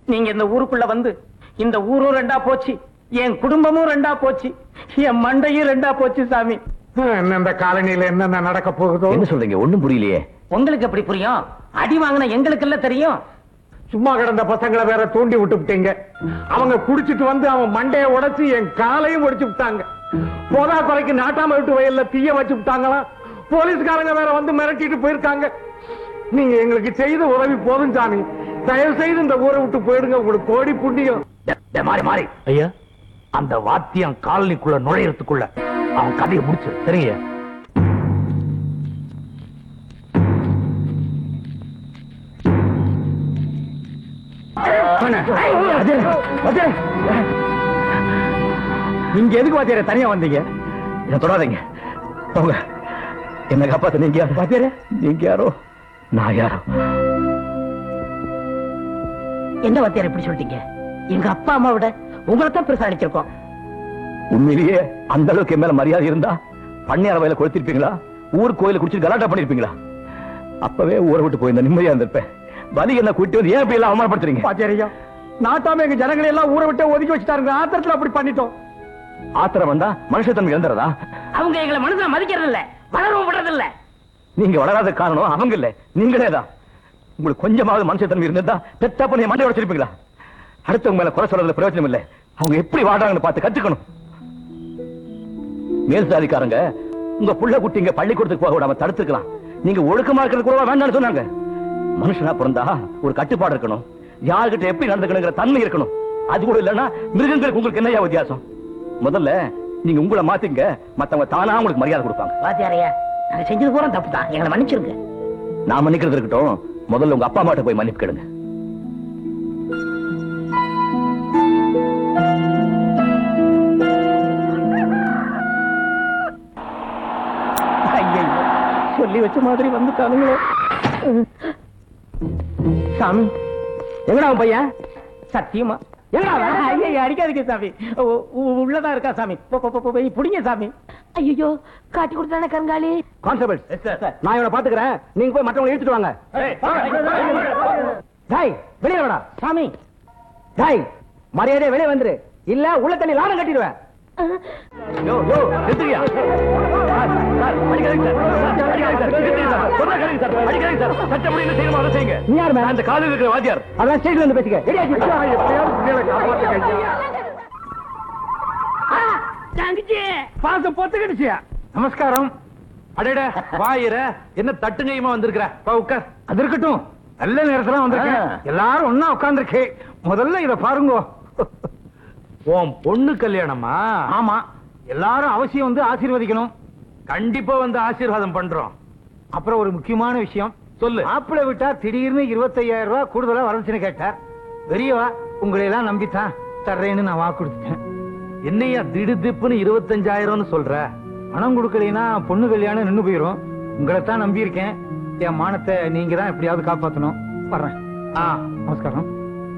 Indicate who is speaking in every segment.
Speaker 1: நீங்க இந்த ஊருக்குள்ள வந்து இந்த ஊரும் ரெண்டா போச்சு என் குடும்பமும் ரெண்டா போச்சு என் மண்டையும் ரெண்டா போச்சு சாமி
Speaker 2: என்ன இந்த காலனியில என்னென்ன நடக்க போகுதோ
Speaker 3: என்ன சொல்றீங்க ஒண்ணும் புரியலையே
Speaker 1: உங்களுக்கு எப்படி புரியும் அடி வாங்கின எங்களுக்கு எல்லாம் தெரியும்
Speaker 2: சும்மா கிடந்த பசங்களை வேற தூண்டி விட்டுவிட்டீங்க அவங்க குடிச்சிட்டு வந்து அவன் மண்டைய உடைச்சு என் காலையும் ஒடிச்சு விட்டாங்க போதா குறைக்கு நாட்டாம விட்டு வயல்ல தீய வச்சு விட்டாங்களாம் போலீஸ்காரங்க வேற வந்து மிரட்டிட்டு போயிருக்காங்க நீங்க எங்களுக்கு செய்த உதவி போதும் சாமி தயவு செய்து இந்த ஊரை விட்டு போயிடுங்க உங்களுக்கு கோடி புண்ணியம்
Speaker 3: மாறி மாறி
Speaker 4: ஐயா அந்த வாத்தியம் காலனிக்குள்ள நுழையறதுக்குள்ள அவன் கதையை முடிச்சு சரிங்க
Speaker 2: நீங்க எதுக்கு வாத்தியார தனியா வந்தீங்க
Speaker 3: என்ன தொடாதீங்க போங்க என்ன காப்பாத்த நீங்க யாரு
Speaker 2: வாத்தியாரே
Speaker 3: நீங்க யாரோ நான் யாரோ
Speaker 1: என்ன வாத்தியார் இப்படி சொல்லிட்டீங்க எங்க அப்பா அம்மா விட உங்களை தான் பெருசா நினைச்சிருக்கோம்
Speaker 3: உண்மையிலேயே அந்த அளவுக்கு என் மேல மரியாதை இருந்தா பண்ணையார வயல கொளுத்திருப்பீங்களா ஊர் கோயில குடிச்சு கலாட்டா பண்ணிருப்பீங்களா அப்பவே ஊரை விட்டு போயிருந்த நிம்மதியா இருந்திருப்பேன் பலி என்ன கூட்டி வந்து ஏன் இப்படி எல்லாம் அவமானப்படுத்துறீங்க
Speaker 2: வாத்தியாரையா நாட்டாம எங்க ஜனங்களை எல்லாம் ஊரை விட்டு ஒதுக்கி வச்சுட்டாருங்க ஆத்திரத்துல அப்படி பண்ணிட்டோம்
Speaker 3: ஆத்திரம் வந்தா மனுஷத்தன்மை இழந்துறதா
Speaker 1: அவங்க எங்களை மனுஷன் மதிக்கிறது இல்ல வளரவும் விடுறது இல்ல
Speaker 3: நீங்க வளராத காரணம் அவங்க இல்ல நீங்களே தான் உங்களுக்கு கொஞ்சமாவது மனுஷத்தன்மை இருந்திருந்தா பெத்தா பண்ணி மண்டை உடைச்சிருப்பீங்களா அடுத்தவங்க மேல குறை சொல்றதுல பிரயோஜனம் இல்ல அவங்க எப்படி வாழ்றாங்கன்னு பார்த்து கத்துக்கணும் மேல் சாதிக்காரங்க உங்க புள்ள குட்டிங்க பள்ளிக்கூடத்துக்கு போக விடாம தடுத்துக்கலாம் நீங்க ஒழுக்கமா இருக்கிறது கூட வேண்டாம்னு சொன்னாங்க மனுஷனா பிறந்தா ஒரு கட்டுப்பாடு இருக்கணும் யார்கிட்ட எப்படி நடந்துக்கணுங்கிற தன்மை இருக்கணும் அது கூட இல்லைன்னா மிருகங்களுக்கு உங்களுக்கு என்னையா வித்தியாசம் முதல்ல நீங்க உங்களை மாத்திங்க மத்தவங்க தானா உங்களுக்கு மரியாதை கொடுப்பாங்க
Speaker 1: வாத்தியாரையா நாங்க செஞ்சது பூரா தப்பு தான் எங்களை மன்னிச்சிருங்க
Speaker 3: நான் மன்னிக்கிறது இருக்கட்டும் முதல்ல உங்க அப்பா அம்மாட்ட போய் மன்னிப்பு கேளுங்க
Speaker 1: ஐயையோ, சொல்லி வச்ச மாதிரி வந்துட்டானுங்களே சாமி எங்கடா உன் பையன் சத்தியமா எங்கடா அவன்? ஐயையோ, அடிக்காதீங்க சாமி உ- உ- உள்ளதா இருக்கா சாமி போ- போ- போ- போய் புடிங்க சாமி
Speaker 5: ஐயோ காட்டி கொடுத்தானே கருங்காலி
Speaker 2: கான்ஸ்டபிள் நான் இவனை பாத்துக்கிறேன் நீங்க போய் மற்றவங்களை இழுத்துட்டு வாங்க டாய் வெளியே வாடா
Speaker 1: சாமி
Speaker 2: டாய் மரியாதை வெளியே வந்துரு இல்ல உள்ள தண்ணி லாரம் கட்டிடுவேன்
Speaker 3: யோ யோ நிறுத்துறியா சார், சார், அடிக்காதீங்க சார். சார், அடிக்காதீங்க சார். நிறுத்துங்க சார். சொன்னா கேளுங்க சார். அடிக்காதீங்க சார். சட்டப்படி என்ன செய்யணுமோ அதை செய்யுங்க.
Speaker 2: நீ யார் மேல?
Speaker 3: நான் இந்த காலையில் இருக்கிற வாத்தியார்
Speaker 2: அதான் ஸ்டேட்ல இருந்து பேசிக்க பாசம் பொத்துக்கிடுச்சு நமஸ்காரம்
Speaker 4: அடட வாயிர என்ன தட்டுங்கையுமா வந்திருக்கிற வா உட்கார்
Speaker 2: அது இருக்கட்டும் நல்ல நேரத்துல வந்திருக்கேன்
Speaker 3: ஆ.
Speaker 2: எல்லாரும் ஒன்னா உட்கார்ந்துருக்கேன் முதல்ல இத பாருங்க
Speaker 4: உன் பொண்ணு கல்யாணமா
Speaker 2: ஆமா எல்லாரும் அவசியம் வந்து ஆசீர்வதிக்கணும்
Speaker 4: கண்டிப்பா வந்து ஆசீர்வாதம் பண்றோம்
Speaker 2: அப்புறம் ஒரு முக்கியமான விஷயம்
Speaker 4: சொல்லு
Speaker 2: மாப்பிள்ளை விட்டா திடீர்னு இருபத்தையாயிரம் ரூபாய் கூடுதலா வரச்சுன்னு கேட்டார் பெரியவா உங்களை எல்லாம் நம்பித்தான் தர்றேன்னு நான் வாக்கு கொடுத்துட்டேன்
Speaker 4: என்னையா திடுதிப்புன்னு இருபத்தஞ்சாயிரம்னு சொல்ற
Speaker 2: பணம் கொடுக்கலைன்னா பொண்ணு கல்யாணம் நின்னு போயிரும் உங்களை தான் நம்பி இருக்கேன் என் மானத்தை நீங்க தான் எப்படியாவது காப்பாத்தணும் வர்றேன்
Speaker 4: ஆ
Speaker 2: நமஸ்காரம்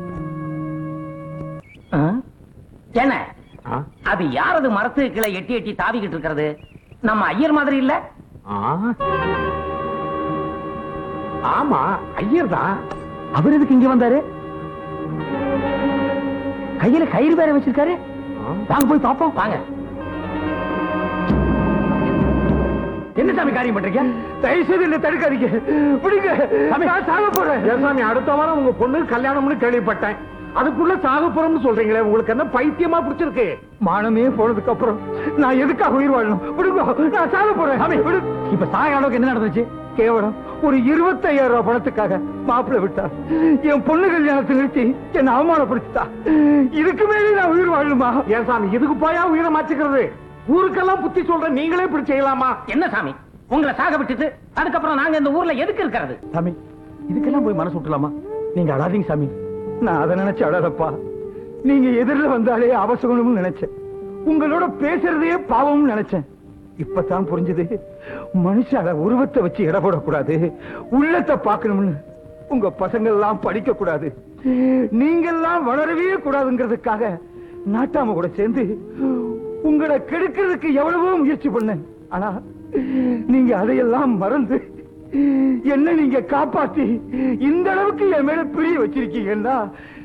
Speaker 1: என்ன
Speaker 4: ஆ,
Speaker 1: அது யாரது மரத்துக்கு கீழே எட்டி எட்டி தாவிக்கிட்டு இருக்கிறது நம்ம ஐயர் மாதிரி இல்ல
Speaker 4: ஆ.
Speaker 2: ஆமா ஐயர் தான்
Speaker 1: அவர் எதுக்கு இங்க வந்தாரு கையில கயிறு வேற வச்சிருக்காரு வாங்க போய் பாப்போம் வாங்க
Speaker 2: என்ன சாமி காரியம் பண்றீங்க தயவு செய்து என்ன தடுக்காதீங்க பிடிங்க நான் சாக போறேன் சாமி அடுத்த வாரம் உங்க பொண்ணு கல்யாணம்னு கேள்விப்பட்டேன் அதுக்குள்ள சாக போறோம்னு சொல்றீங்களே உங்களுக்கு என்ன பைத்தியமா பிடிச்சிருக்கு மானமே போனதுக்கு அப்புறம் நான் எதுக்காக உயிர் வாழணும் விடுங்க நான் சாக போறேன் சாமி விடு இப்ப சாக அளவுக்கு என்ன நடந்துச்சு கேவலம் ஒரு இருபத்தையாயிரம் ரூபாய் பணத்துக்காக மாப்பிள்ளை விட்டா என் பொண்ணு கல்யாணத்தை நிறுத்தி என்ன அவமானப்படுத்திட்டா இதுக்கு மேலே நான் உயிர் வாழணுமா ஏன் சாமி இதுக்கு போயா உயிரை மாச்சுக்கிறது ஊருக்கெல்லாம் புத்தி சொல்ற நீங்களே இப்படி செய்யலாமா
Speaker 1: என்ன சாமி உங்களை சாக விட்டுட்டு அதுக்கப்புறம் நாங்க இந்த ஊர்ல எதுக்கு இருக்கிறது
Speaker 2: சாமி இதுக்கெல்லாம் போய் மனசு விட்டுலாமா நீங்க அழாதீங்க சாமி நான் அதை நினைச்சு அழறப்பா நீங்க எதிரில் வந்தாலே அவசகணும்னு நினைச்சேன் உங்களோட பேசுறதே பாவம்னு நினைச்சேன் இப்பதான் புரிஞ்சது மனுஷால உருவத்தை வச்சு இட போடக்கூடாது உள்ளத்தை பார்க்கணும்னு உங்க பசங்க எல்லாம் படிக்க கூடாது நீங்கெல்லாம் வளரவே கூடாதுங்கிறதுக்காக நாட்டாம கூட சேர்ந்து உங்களை கெடுக்கிறதுக்கு எவ்வளவோ முயற்சி பண்ணேன் ஆனா நீங்க அதையெல்லாம் மறந்து என்ன நீங்க காப்பாத்தி இந்த அளவுக்கு என் மேல பிரிய வச்சிருக்கீங்கன்னா